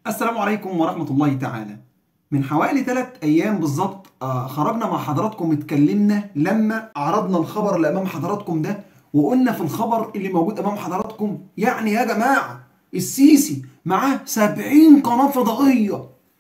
السلام عليكم ورحمة الله تعالى من حوالي ثلاث أيام بالظبط آه، خرجنا مع حضراتكم اتكلمنا لما عرضنا الخبر اللي أمام حضراتكم ده وقلنا في الخبر اللي موجود أمام حضراتكم يعني يا جماعة السيسي معاه 70 قناة فضائية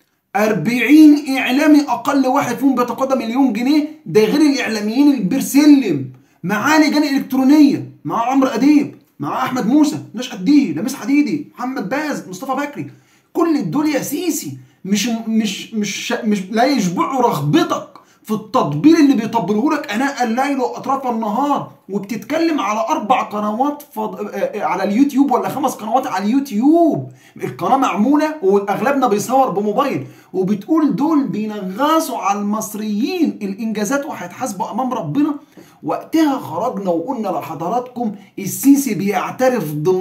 40 إعلامي أقل واحد فيهم بيتقاضى مليون جنيه ده غير الإعلاميين اللي بيرسلم معاه لجان إلكترونية مع عمرو أديب مع أحمد موسى نشأت دي لميس حديدي محمد باز مصطفى بكري كل دول يا سيسي مش مش مش مش لا يشبعوا رغبتك في التطبيل اللي بيطبله لك اناء الليل واطراف النهار وبتتكلم على اربع قنوات فض... آه، آه، على اليوتيوب ولا خمس قنوات على اليوتيوب القناه معموله واغلبنا بيصور بموبايل وبتقول دول بينغصوا على المصريين الانجازات وهيتحاسبوا امام ربنا وقتها خرجنا وقلنا لحضراتكم السيسي بيعترف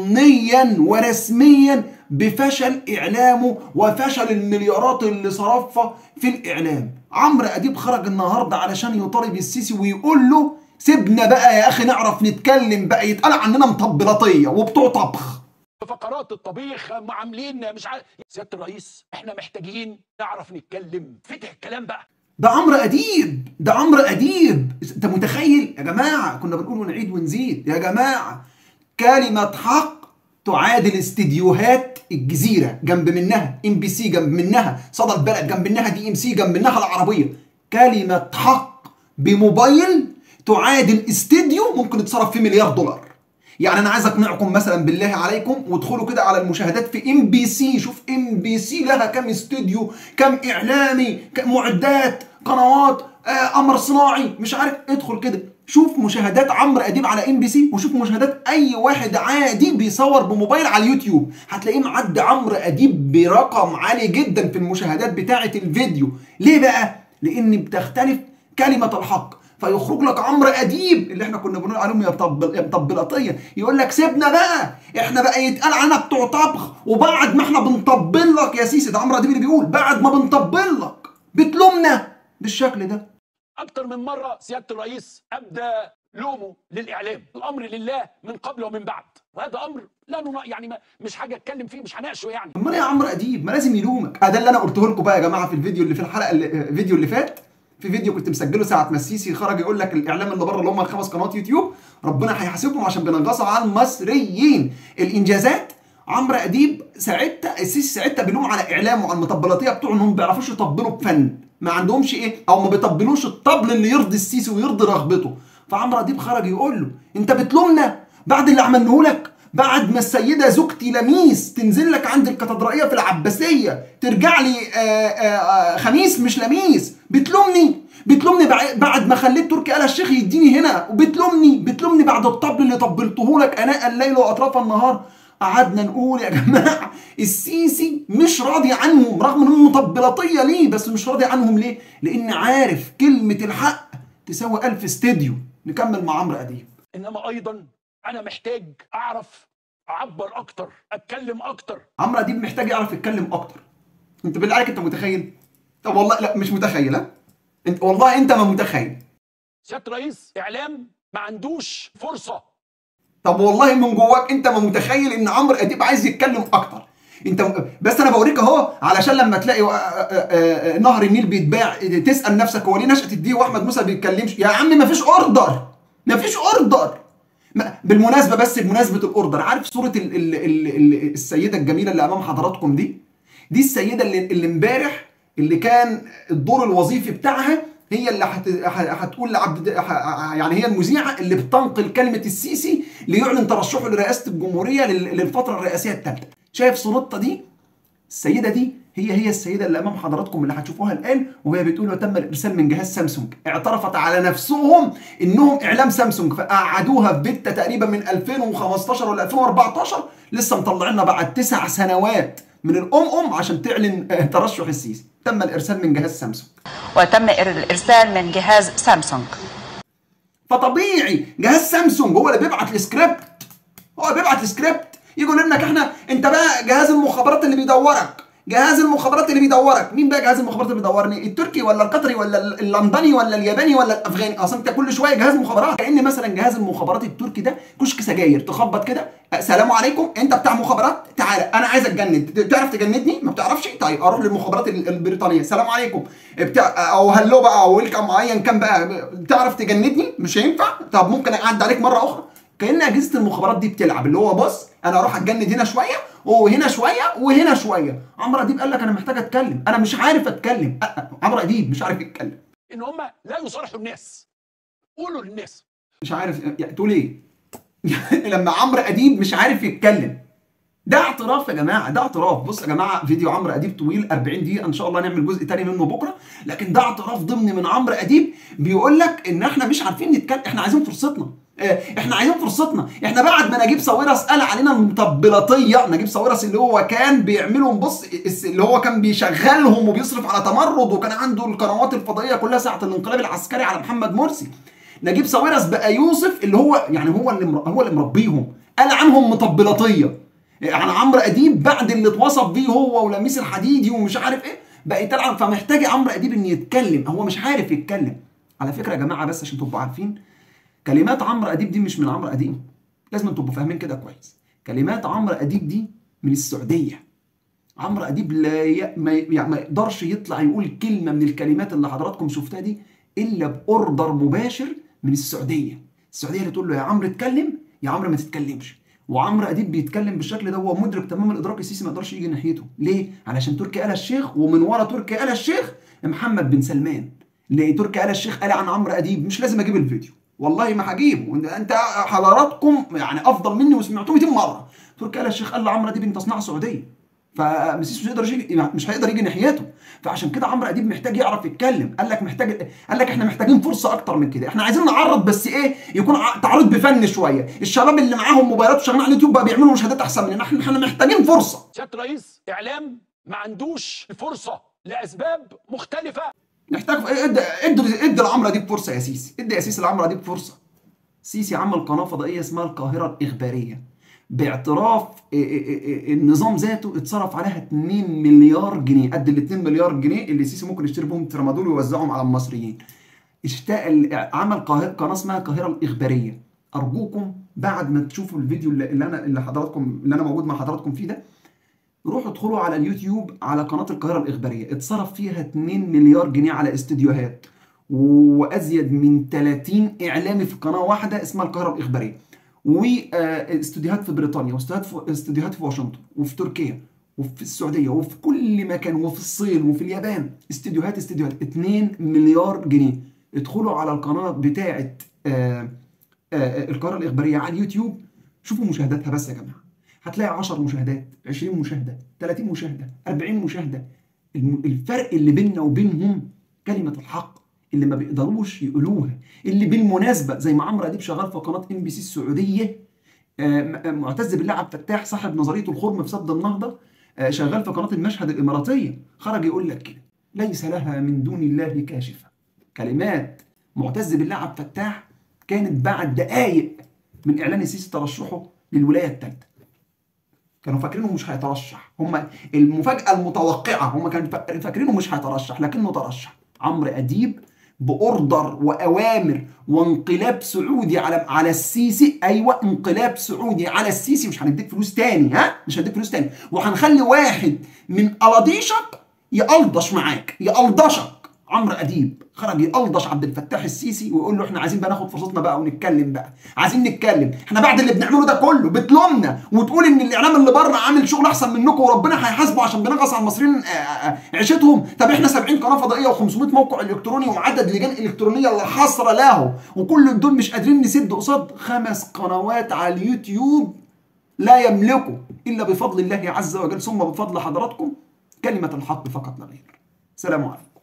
ضمنيا ورسميا بفشل اعلامه وفشل المليارات اللي صرفها في الاعلام عمرو اديب خرج النهارده علشان يطالب السيسي ويقول له سيبنا بقى يا اخي نعرف نتكلم بقى يتقال عننا مطبلطيه وبتوع طبخ فقرات الطبيخ عاملين مش عارف سياده الرئيس احنا محتاجين نعرف نتكلم فتح الكلام بقى ده عمرو اديب ده عمرو اديب انت متخيل يا جماعه كنا بنقول ونعيد ونزيد يا جماعه كلمه حق تعادل استديوهات الجزيره جنب منها ام بي سي جنب منها صدى البلد جنب منها دي ام سي جنب منها العربيه كلمه حق بموبايل تعادل استديو ممكن يتصرف فيه مليار دولار يعني انا عايز اقنعكم مثلا بالله عليكم وادخلوا كده على المشاهدات في ام بي سي شوف ام بي سي لها كم استوديو كم اعلامي كم معدات قنوات آه، قمر صناعي مش عارف ادخل كده شوف مشاهدات عمرو اديب على ام بي سي وشوف مشاهدات اي واحد عادي بيصور بموبايل على اليوتيوب هتلاقيه معدي عمرو اديب برقم عالي جدا في المشاهدات بتاعه الفيديو ليه بقى لان بتختلف كلمه الحق فيخرج لك عمرو اديب اللي احنا كنا بنقول عليهم يا مطبل يا مطبلطيه يقول لك سيبنا بقى احنا بقى يتقال علينا بتوع طبخ وبعد ما احنا بنطبل لك يا سيسي ده عمرو اديب اللي بيقول بعد ما بنطبل لك بتلومنا بالشكل ده اكتر من مره سياده الرئيس ابدى لومه للاعلام الامر لله من قبل ومن بعد وهذا امر لا ننا... يعني ما مش حاجه اتكلم فيه مش هناقشه يعني امال إيه يا عمرو اديب ما لازم يلومك اه ده اللي انا قلته لكم بقى يا جماعه في الفيديو اللي في الحلقه اللي الفيديو اللي فات في فيديو كنت مسجله ساعه ما السيسي خرج يقول لك الاعلام اللي بره اللي هم الخمس قنوات يوتيوب ربنا هيحاسبهم عشان بينغصوا على المصريين الانجازات عمرو اديب ساعتها السيسي ساعتها بيلوم على اعلامه على المطبلاتيه بتوعه انهم ما بيعرفوش يطبلوا بفن ما عندهمش ايه او ما بيطبلوش الطبل اللي يرضي السيسي ويرضي رغبته فعمرو اديب خرج يقول له انت بتلومنا بعد اللي عملناه لك بعد ما السيدة زوجتي لميس تنزل لك عند الكاتدرائية في العباسية ترجع لي آه، آه، آه، خميس مش لميس بتلومني بتلومني بع- بعد ما خليت تركي آل الشيخ يديني هنا وبتلومني بتلومني بعد الطبل اللي طبلته لك اناء الليل واطراف النهار قعدنا نقول يا جماعه السيسي مش راضي عنهم رغم انهم مطبلطيه ليه بس مش راضي عنهم ليه؟ لان عارف كلمه الحق تساوي ألف استديو نكمل مع عمرو اديب انما ايضا انا محتاج اعرف اعبر اكتر اتكلم اكتر عمرو اديب محتاج يعرف يتكلم اكتر انت بالله عليك انت متخيل طب والله لا مش متخيل ها انت والله انت ما متخيل سياده الرئيس اعلام ما عندوش فرصه طب والله من جواك انت ما متخيل ان عمرو اديب عايز يتكلم اكتر انت م- بس انا بوريك اهو علشان لما تلاقي آه، آه، آه، نهر النيل بيتباع تسال نفسك هو ليه نشأة الدين واحمد موسى ما بيتكلمش يا عم ما فيش اوردر ما فيش اوردر ما- بالمناسبه بس بمناسبه الاوردر عارف صوره ال ال ال ال السيده الجميله اللي امام حضراتكم دي دي السيده اللي اللي امبارح اللي كان الدور الوظيفي بتاعها هي اللي هت- ه- هتقول لعبد ه- يعني هي المذيعه اللي بتنقل كلمه السيسي ليعلن ترشحه لرئاسه الجمهوريه لل- للفتره الرئاسيه الثالثه شايف صورتها دي السيده دي هي هي السيده اللي امام حضراتكم اللي هتشوفوها الان وهي بتقول وتم الارسال من جهاز سامسونج اعترفت على نفسهم انهم اعلام سامسونج فقعدوها في بيتها تقريبا من 2015 ولا 2014 لسه مطلعينها بعد تسع سنوات من الام ام عشان تعلن آه، ترشح السيسي تم الارسال من جهاز سامسونج وتم الإرسال من جهاز سامسونج فطبيعي جهاز سامسونج هو اللي بيبعت السكريبت هو اللي بيبعت السكريبت يجي يقول لك احنا انت بقى جهاز المخابرات اللي بيدورك جهاز المخابرات اللي بيدورك مين بقى جهاز المخابرات اللي بيدورني التركي ولا القطري ولا اللندني ولا الياباني ولا الافغاني اصلا انت كل شويه جهاز مخابرات كان مثلا جهاز المخابرات التركي ده كشك سجاير تخبط كده السلام عليكم انت بتاع مخابرات تعالى انا عايز اتجند تعرف تجندني ما بتعرفش طيب اروح للمخابرات ال- البريطانيه السلام عليكم بتاع او هلو بقى او ويلكم ايا كان بقى تعرف تجندني مش هينفع طب ممكن اعدي عليك مره اخرى كان اجهزه المخابرات دي بتلعب اللي هو بص انا اروح اتجند هنا شويه وهنا شويه وهنا شويه عمرو اديب قال لك انا محتاج اتكلم انا مش عارف اتكلم أ- أ- عمرو اديب مش عارف يتكلم ان هم لا يصالحوا الناس قولوا للناس مش عارف يعني تقول ايه لما عمرو اديب مش عارف يتكلم ده اعتراف يا جماعه ده اعتراف بص يا جماعه فيديو عمرو اديب طويل 40 دقيقه ان شاء الله نعمل جزء تاني منه بكره لكن ده اعتراف ضمني من عمرو اديب بيقول لك ان احنا مش عارفين نتكلم احنا عايزين فرصتنا اه، احنا عايزين فرصتنا احنا بعد ما نجيب ساويرس قال علينا المطبلاتيه نجيب ساويرس اللي هو كان بيعملهم بص الس- اللي هو كان بيشغلهم وبيصرف على تمرد وكان عنده القنوات الفضائيه كلها ساعه الانقلاب العسكري على محمد مرسي نجيب ساويرس بقى يوسف اللي هو يعني هو اللي مر- هو اللي مربيهم قال عنهم مطبلاتيه يعني عمرو اديب بعد اللي اتوصف بيه هو ولميس الحديدي ومش عارف ايه بقى يتلعب فمحتاج عمرو اديب ان يتكلم هو مش عارف يتكلم على فكره يا جماعه بس عشان تبقوا عارفين كلمات عمرو اديب دي مش من عمرو اديب لازم تبقوا فاهمين كده كويس كلمات عمرو اديب دي من السعوديه عمرو اديب لا ي... ما... يعني ما يقدرش يطلع يقول كلمه من الكلمات اللي حضراتكم شفتها دي الا باوردر مباشر من السعوديه السعوديه اللي تقول له يا عمرو اتكلم يا عمرو ما تتكلمش وعمرو اديب بيتكلم بالشكل ده هو مدرك تماما الادراك السيسي ما يقدرش يجي ناحيته ليه علشان تركي آل الشيخ ومن ورا تركي آل الشيخ محمد بن سلمان ليه تركي آل الشيخ قال عن عمرو اديب مش لازم اجيب الفيديو والله ما هجيبه انت حضراتكم يعني افضل مني وسمعتوه 200 مره تركي آل الشيخ قال لعمرو اديب انت صناعه سعوديه فمسيس مش هيقدر يجي مش هيقدر يجي ناحيته فعشان كده عمرو اديب محتاج يعرف يتكلم قال لك محتاج قال لك احنا محتاجين فرصه اكتر من كده احنا عايزين نعرض بس ايه يكون ع- تعرض بفن شويه الشباب اللي معاهم موبايلات وشغالين على اليوتيوب بقى بيعملوا مشاهدات احسن مننا احنا احنا محتاجين فرصه سياده الرئيس اعلام ما عندوش فرصه لاسباب مختلفه نحتاج إيه، ادي ادي ادي لعمرو اديب فرصه يا سيسي ادي يا سيسي لعمرو اديب فرصه سيسي عمل قناه فضائيه اسمها القاهره الاخباريه باعتراف إيه إيه إيه النظام ذاته اتصرف عليها 2 مليار جنيه قد ال 2 مليار جنيه اللي سيسي ممكن يشتري بهم ترامادول ويوزعهم على المصريين اشتاق ال- عمل قاهرة قناه اسمها القاهره الاخباريه ارجوكم بعد ما تشوفوا الفيديو اللي اللي انا اللي حضراتكم اللي انا موجود مع حضراتكم فيه ده روحوا ادخلوا على اليوتيوب على قناه القاهره الاخباريه اتصرف فيها 2 مليار جنيه على استديوهات وازيد من 30 اعلامي في قناه واحده اسمها القاهره الاخباريه واستوديوهات في بريطانيا واستوديوهات في استوديوهات في واشنطن وفي تركيا وفي السعوديه وفي كل مكان وفي الصين وفي اليابان استديوهات استديوهات 2 مليار جنيه ادخلوا على القناه بتاعه آه، آه، القاهره الاخباريه على اليوتيوب شوفوا مشاهداتها بس يا جماعه هتلاقي 10 مشاهدات 20 مشاهده 30 مشاهده 40 مشاهده الم- الفرق اللي بيننا وبينهم كلمه الحق اللي ما بيقدروش يقولوها اللي بالمناسبه زي ما عمرو اديب شغال في قناه ام بي سي السعوديه آه، م- آه، معتز بالله عبد الفتاح صاحب نظريه الخرم في سد النهضه آه، شغال في قناه المشهد الاماراتيه خرج يقول لك كده ليس لها من دون الله كاشفه كلمات معتز بالله عبد الفتاح كانت بعد دقائق من اعلان السيسي ترشحه للولايه الثالثه كانوا فاكرينه مش هيترشح هم المفاجاه المتوقعه هم كانوا فا- فاكرينه مش هيترشح لكنه ترشح عمرو اديب باوردر واوامر وانقلاب سعودي على على السيسي ايوه انقلاب سعودي على السيسي مش هنديك فلوس تاني ها مش هنديك فلوس تاني وهنخلي واحد من قلاضيشك يقلضش معاك يقلضشك عمرو اديب خرج يقلضش عبد الفتاح السيسي ويقول له احنا عايزين بقى ناخد فرصتنا بقى ونتكلم بقى عايزين نتكلم احنا بعد اللي بنعمله ده كله بتلومنا وتقول ان الاعلام اللي بره عامل شغل احسن منكم وربنا هيحاسبه عشان بنغص على المصريين آه، آه، عيشتهم طب احنا 70 قناه فضائيه و500 موقع الكتروني وعدد لجان الكترونيه لا حصر له وكل دول مش قادرين نسد قصاد خمس قنوات على اليوتيوب لا يملكوا الا بفضل الله عز وجل ثم بفضل حضراتكم كلمه الحق فقط لا غير سلام عليكم